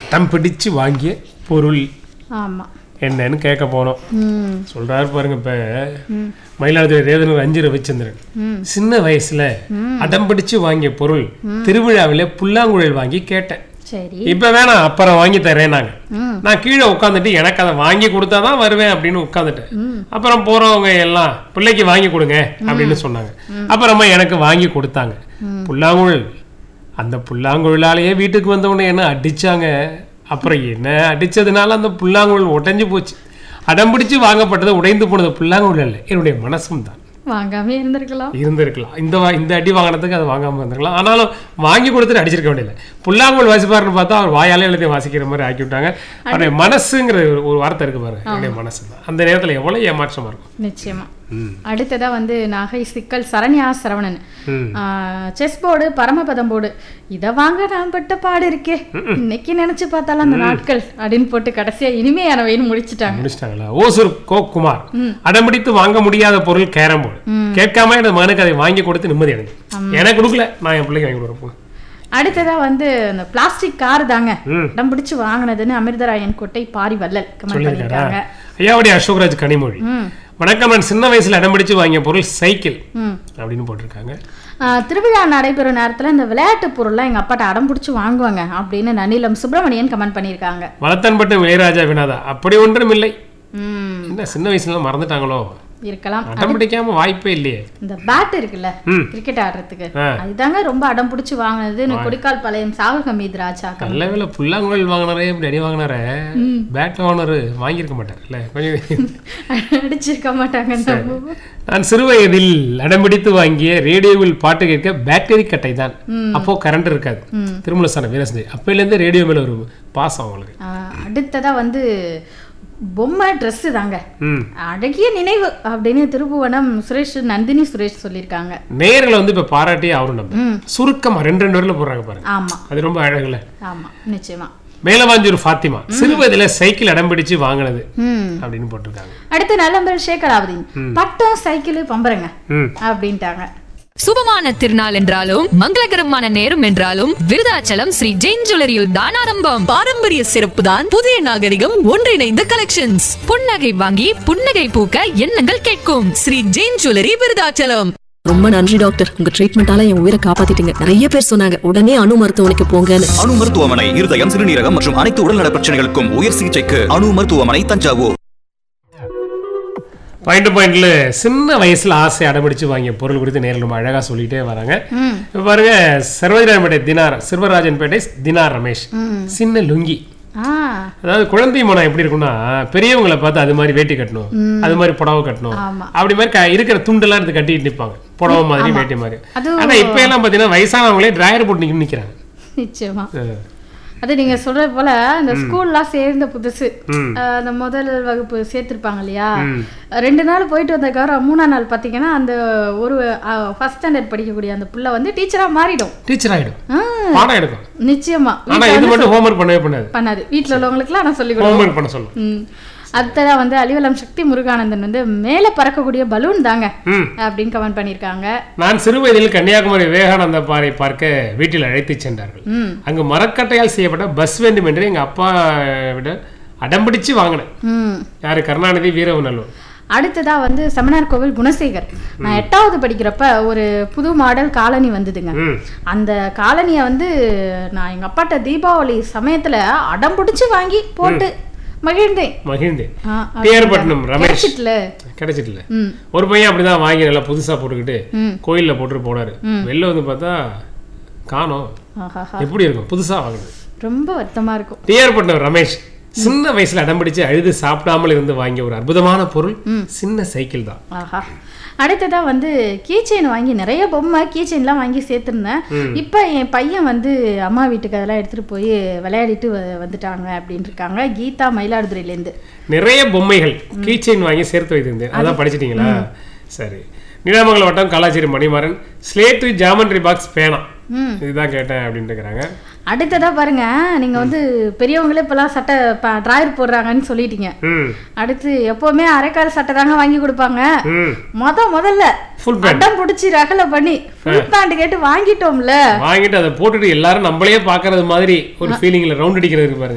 அடம் பிடிச்சு வாங்கிய பொருள் ஆமா என்னன்னு கேட்க போனோம் ம் சொல்றாரு பாருங்க இப்ப மயிலாடுதுறை ரேதனர் அஞ்சு ரவிச்சந்திரன் சின்ன வயசுல அடம் பிடிச்சு வாங்கிய பொருள் திருவிழாவில புல்லாங்குழல் வாங்கி கேட்டேன் சரி இப்ப வேணாம் அப்புறம் வாங்கி தரேன் நாங்க ம் நான் கீழே உட்காந்துட்டு எனக்கு அதை வாங்கி கொடுத்தாதான் வருவேன் அப்படின்னு உட்காந்துட்டேன் அப்புறம் போறவங்க எல்லாம் பிள்ளைக்கு வாங்கி கொடுங்க அப்படின்னு சொன்னாங்க அப்புறமா எனக்கு வாங்கி கொடுத்தாங்க புல்லாங்குழல் அந்த புல்லாங்குழலாலேயே வீட்டுக்கு வந்தவொடனே என்ன அடிச்சாங்க அப்புறம் என்ன அடிச்சதுனால அந்த புல்லாங்குழல் உடைஞ்சு போச்சு அடம் பிடிச்சு வாங்கப்பட்டது உடைந்து போனது புல்லாங்குழல் இல்லை என்னுடைய மனசும் தான் வாங்காமே இருந்திருக்கலாம் இருந்திருக்கலாம் இந்த வா- இந்த அடி வாங்கினதுக்கு அது வாங்காம இருந்திருக்கலாம் ஆனாலும் வாங்கி கொடுத்துட்டு அடிச்சிருக்க வேண்டியதில்லை புல்லாங்குழல் வாசிப்பாருன்னு பார்த்தா அவர் வாயாலே எழுதி வாசிக்கிற மாதிரி ஆக்கி விட்டாங்க அவருடைய மனசுங்கிற ஒரு- ஒரு வார்த்தை இருக்கு பாருங்க என்னுடைய மனசு தான் அந்த நேரத்துல எவ்வளவு ஏமாற்றமா இருக்கும் நிச்சயமா ம். அடுத்ததா வந்து நாகை சிக்கல் சரண்யா சரவணன் ம். செஸ் போர்டு பரமபதம் போர்டு இதை வாங்க நான் பட்ட பாடு இருக்கே இன்னைக்கு நினைச்சு பார்த்தாலும் அந்த நாட்கள் அப்படின்னு போட்டு கடைசியா இனிமையானவைன்னு முடிச்சிட்டாங்க முடிச்சிட்டாங்களா ஓசூர் கோ குமார் அடம்பிடித்து வாங்க முடியாத பொருள் கேரம் போர்டு கேட்காம எனது மகனுக்கு அதை வாங்கி கொடுத்து நிம்மதி அடைஞ்சு எனக்கு கொடுக்கல நான் என் பிள்ளைக்கு வாங்கி கொடுப்பேன் அடுத்ததா வந்து அந்த பிளாஸ்டிக் கார் தாங்க ம். இடம் பிடிச்சு வாங்கினதுன்னு அமிர்தராயன் கோட்டை பாரி வள்ளல் கமெண்ட் சொல்லியிருக்காரா பண்ணியிருக்காங்க ஐயாவுடைய அசோக்ராஜ் கனிமொழி ம் வணக்கம் நான் சின்ன வயசுல அடம்பிடிச்சு வாங்கிய பொருள் சைக்கிள் ம் அப்படின்னு போட்டிருக்காங்க ஆ, திருவிழா நடைபெறும் நேரத்துல இந்த விளையாட்டு பொருள்லாம் எங்க அப்பாட்ட அடம் பிடிச்சி வாங்குவாங்க அப்படின்னு நனிலம் சுப்பிரமணியன் கமெண்ட் பண்ணியிருக்காங்க வளத்தன்பட்டு இளையராஜா வினாதா அப்படி ஒன்றும் இல்லை ம் என்ன சின்ன வயசுல மறந்துட்டாங்களோ இருக்கலாம் அடம் பிடிக்காம வாய்ப்பே இல்லையே இந்த பேட் இருக்குல்ல ம். கிரிக்கெட் ஆடுறதுக்கு ஆ. அதுதாங்க ரொம்ப அடம் பிடிச்சி வாங்கினது கொடிக்கால் பாளையம் சாகுல் ஹமீத் ராஜா நல்ல வேலை புல்லாங்குழல் வாங்கினாரே இப்படி அடி வாங்கினாரே பேட் வாங்கினாரு வாங்கியிருக்க மாட்டார் இல்ல கொஞ்சம் அடிச்சிருக்க மாட்டாங்க நம்ம. நான் சிறு வயதில் அடம்பிடித்து வாங்கிய ரேடியோவில் பாட்டு கேட்க பேட்டரி கட்டை தான் அப்போ கரண்ட் இருக்காது திருமலசான வீரசந்தி அப்பையிலேருந்து ரேடியோ மேல ஒரு பாசம் அவங்களுக்கு ஆ, அடுத்ததா வந்து பொம்மை Dress தாங்க ம் அழகிய நினைவு அப்படின்னு திருப்புவனம் சுரேஷ் நந்தினி சுரேஷ் சொல்லியிருக்காங்க நேர்களை வந்து இப்ப பாராட்டி அவரும் நம்ம சுருக்கமா ரெண்டு ரெண்டு வரல போடுறாங்க பாருங்க ஆமா அது ரொம்ப அழகுல ஆமா நிச்சயமா மேலவாஞ்சூர் ஃபாத்திமா சிறு வயதுல சைக்கிள் அடம்பிடிச்சு வாங்கினது ம் அப்படின்னு போட்டிருக்காங்க அடுத்து நல்லம்பல் ஷேகலாவதீன் பட்டம் சைக்கிள் பம்பரங்க ம் அப்படின்ட்டாங்க சுபமான திருநாள் என்றாலும் மங்களகரமான நேரம் என்றாலும் விருதாச்சலம் ஸ்ரீ ஜெயின் ஜுவல்லரியில் தான் ஆரம்பம் பாரம்பரிய சிறப்பு தான் புதிய நாகரிகம் ஒன்றிணைந்த கலெக்ஷன்ஸ் புன்னகை வாங்கி புன்னகை பூக்க எண்ணங்கள் கேட்கும் ஸ்ரீ ஜெயின் ஜுவல்லரி விருதாச்சலம் ரொம்ப நன்றி டாக்டர் உங்க ட்ரீட்மெண்டால என் உயிரை காப்பாத்திட்டீங்க நிறைய பேர் சொன்னாங்க உடனே அணு மருத்துவமனைக்கு போங்கன்னு அணு மருத்துவமனை இருதயம் சிறுநீரகம் மற்றும் அனைத்து உடல்நல பிரச்சனைகளுக்கும் உயர் சிகிச்சைக்கு அணு மருத்துவமனை தஞ்சாவூர் பாயிண்ட் பாயிண்ட்ல சின்ன வயசுல ஆசை அடம்பிடிச்சு வாங்கிய பொருள் குறித்து நேரில் ரொம்ப அழகா சொல்லிட்டே வராங்க இப்ப பாருங்க சர்வஜராஜன்பேட்டை தினார் சிறுவராஜன்பேட்டை தினார் ரமேஷ் சின்ன லுங்கி ஆ அதாவது குழந்தை மனம் எப்படி இருக்கும்னா பெரியவங்களை பார்த்து அது மாதிரி வேட்டி கட்டணும் அது மாதிரி புடவை கட்டணும் ஆமா. அப்படி மாதிரி க- இருக்கிற துண்டெல்லாம் எடுத்து கட்டிட்டு நிப்பாங்க புடவை மாதிரி வேட்டி மாதிரி அது- ஆனா இப்ப எல்லாம் பாத்தீங்கன்னா வயசானவங்களே டிராயர் போட்டு நிக்க நிக்கிறாங்க நிச்சயமா அஹ் அது நீங்க சொல்றது போல இந்த ஸ்கூல்லாம் சேர்ந்த புதுசு ம். அஹ், அந்த முதல் வகுப்பு சேர்த்திருப்பாங்க இல்லையா ரெண்டு நாள் போயிட்டு வந்ததுக்கப்புறம் மூணாம் நாள் பாத்தீங்கன்னா அந்த ஒரு ஃபர்ஸ்ட் ஸ்டாண்டர்ட் படிக்கக்கூடிய அந்த புள்ள வந்து டீச்சரா மாறிடும் டீச்சர் ஆயிடும் ஆ, பாடம் எடுக்கும் நிச்சயமா ஆனா இது மட்டும் ஹோம்ஒர்க் பண்ணவே பண்ணாது பண்ணாது வீட்ல உள்ளவங்களுக்குலாம் நான் சொல்லி கொடுப்பேன் ஹோம்ஒர்க் பண்ண சொல்லும் ம் அடுத்ததா வந்து அலிவலம் சக்தி முருகானந்தன் வந்து மேல பறக்கக்கூடிய பலூன் தாங்க ம். அப்படின்னு கமெண்ட் பண்ணியிருக்காங்க நான் சிறு வயதில் கன்னியாகுமரி விவேகானந்த பாறை பார்க்க வீட்டில் அழைத்து சென்றார்கள் ம் அங்கு மரக்கட்டையால் செய்யப்பட்ட பஸ் வேண்டும் என்று எங்க அப்பா விட அடம்பிடிச்சு வாங்கினேன் ம் யாரு கருணாநிதி வீரவநல்லூர் அடுத்ததா வந்து செமினார் கோவில் குணசேகர் நான் எட்டாவது படிக்கிறப்ப ஒரு புது மாடல் காலனி வந்ததுங்க ம் அந்த காலனியை வந்து நான் எங்க அப்பாட்ட தீபாவளி சமயத்துல அடம் பிடிச்சு வாங்கி போட்டு மகிழ்ந்தேன் மகிழ்ந்தேன் ஆ, டிஆர்பட்டினம் ரமேஷ் கிடைச்சிட்டுல கிடைச்சிட்டுல ம் ஒரு பையன் அப்படிதான் வாங்கி நல்லா புதுசா போட்டுக்கிட்டு ம். கோயில்ல போட்டு போனாரு வெளில வந்து பார்த்தா காணோம் ஆஹாஹா எப்படி இருக்கும் புதுசா வாங்கினது ரொம்ப வருத்தமா இருக்கும் டிஆர்பட்டினம் ரமேஷ் சின்ன வயசுல அடம்பிடிச்சு அழுது சாப்பிடாமல் இருந்து வாங்கிய ஒரு அற்புதமான பொருள் சின்ன சைக்கிள் தான் ஆஹா அடுத்ததா வந்து கீச்செயின் வாங்கி நிறைய பொம்மை கீச்செயின்லாம் வாங்கி சேர்த்துருந்தேன் இப்போ என் பையன் வந்து அம்மா வீட்டுக்கு அதெல்லாம் எடுத்துட்டு போய் விளையாடிட்டு வ- வந்துட்டாங்க அப்படின்னு இருக்காங்க கீதா மயிலாடுதுறையிலேருந்து நிறைய பொம்மைகள் கீச்செயின் வாங்கி சேர்த்து வைத்திருந்தேன் அதான் படிச்சிட்டீங்களா சரி நீடாமங்கலம் வட்டம் Kalacheri Manimaran slate geometry box பேனா ம். இதுதான் கேட்டேன் அப்படின்னு இருக்கிறாங்க அடுத்ததா பாருங்க நீங்க வந்து பெரியவங்களே இப்பெல்லாம் சட்டை டிராயர் போடுறாங்கன்னு சொல்லிட்டீங்க ம் அடுத்து எப்பவுமே அரைக்கால் சட்டை தாங்க வாங்கி கொடுப்பாங்க ம் முத முதல்ல Full pant. அடம் பிடிச்சி ரகலை பண்ணி ஃபுல் பேண்ட் கேட்டு வாங்கிட்டோம்ல வாங்கிட்டு அதை போட்டுட்டு எல்லாரும் நம்மளையே பார்க்கறது மாதிரி ஒரு ஃபீலிங்ல ரவுண்ட் அடிக்கிறது இருக்கு பாருங்க